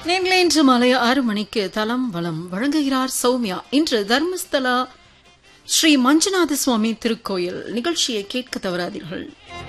நேர்களே இன்று மாலை ஆறு மணிக்கு தலம் வளம் வழங்குகிறார் சௌமியா இன்று தர்மஸ்தலா ஸ்ரீ மஞ்சுநாத சுவாமி திருக்கோயில் நிகழ்ச்சியை கேட்க தவறாதீர்கள்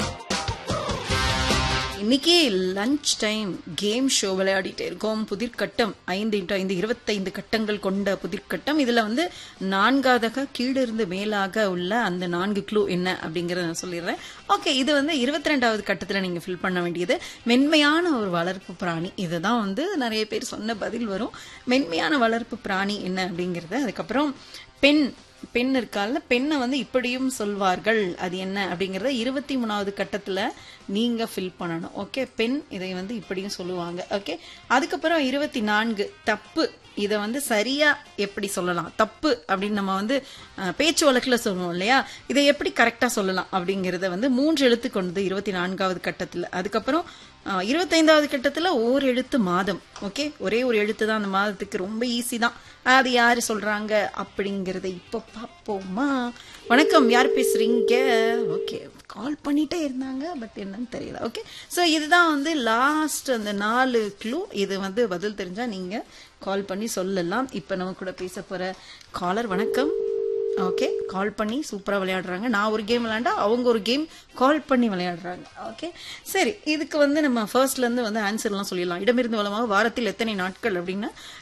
இன்னைக்கு லஞ்ச் டைம் கேம் ஷோ விளையாடிட்டே இருக்கோம் புதிர்கட்டம் ஐந்து இன்ட்டு ஐந்து இருபத்தைந்து கட்டங்கள் கொண்ட புதிர்கட்டம் இதுல வந்து நான்காவதாக கீழிருந்து மேலாக உள்ள அந்த நான்கு க்ளூ என்ன அப்படிங்கறத நான் சொல்லிடுறேன் ஓகே இது வந்து இருபத்தி ரெண்டாவது கட்டத்துல நீங்க ஃபில் பண்ண வேண்டியது மென்மையான ஒரு வளர்ப்பு பிராணி இதுதான் வந்து நிறைய பேர் சொன்ன பதில் வரும் மென்மையான வளர்ப்பு பிராணி என்ன அப்படிங்கறது அதுக்கப்புறம் பெண் பெண் இருக்கால பெண்ணை வந்து இப்படியும் சொல்வார்கள் அது என்ன அப்படிங்கறத இருபத்தி மூணாவது கட்டத்துல நீங்க ஃபில் பண்ணணும் ஓகே பெண் இதை வந்து இப்படியும் சொல்லுவாங்க ஓகே அதுக்கப்புறம் இருபத்தி நான்கு தப்பு இதை வந்து சரியா எப்படி சொல்லலாம் தப்பு அப்படின்னு நம்ம வந்து அஹ், பேச்சு வழக்குல சொல்லுவோம் இல்லையா இதை எப்படி கரெக்டா சொல்லலாம் அப்படிங்கறத வந்து மூன்று எழுத்து கொண்டது இருபத்தி நான்காவது கட்டத்துல அதுக்கப்புறம் அஹ், இருபத்தைந்தாவது கட்டத்துல ஓர் எழுத்து மாதம் ஓகே ஒரே ஒரு எழுத்து தான் அந்த மாதத்துக்கு ரொம்ப ஈஸி தான் அது யாரு சொல்றாங்க அப்படிங்கறத இப்போ பார்ப்போமா வணக்கம் யார் பேசுறீங்க ஓகே கால் பண்ணிட்டே இருந்தாங்க பட் என்னன்னு தெரியல ஓகே ஸோ இதுதான் வந்து லாஸ்ட் அந்த நாலு க்ளூ இது வந்து பதில் தெரிஞ்சா நீங்க கால் பண்ணி சொல்லலாம் இப்போ நம்ம கூட பேச போற காலர் வணக்கம் ஓகே கால் பண்ணி சூப்பராக விளையாடுறாங்க நான் ஒரு கேம் விளையாண்டா அவங்க ஒரு கேம் கால் பண்ணி விளையாடுறாங்க ஓகே சரி இதுக்கு வந்து நம்ம ஃபர்ஸ்ட்லேருந்து வந்து ஆன்சர்லாம் சொல்லிடலாம் இடமிருந்து வளமாக வாரத்தில் எத்தனை நாட்கள் அப்படின்னா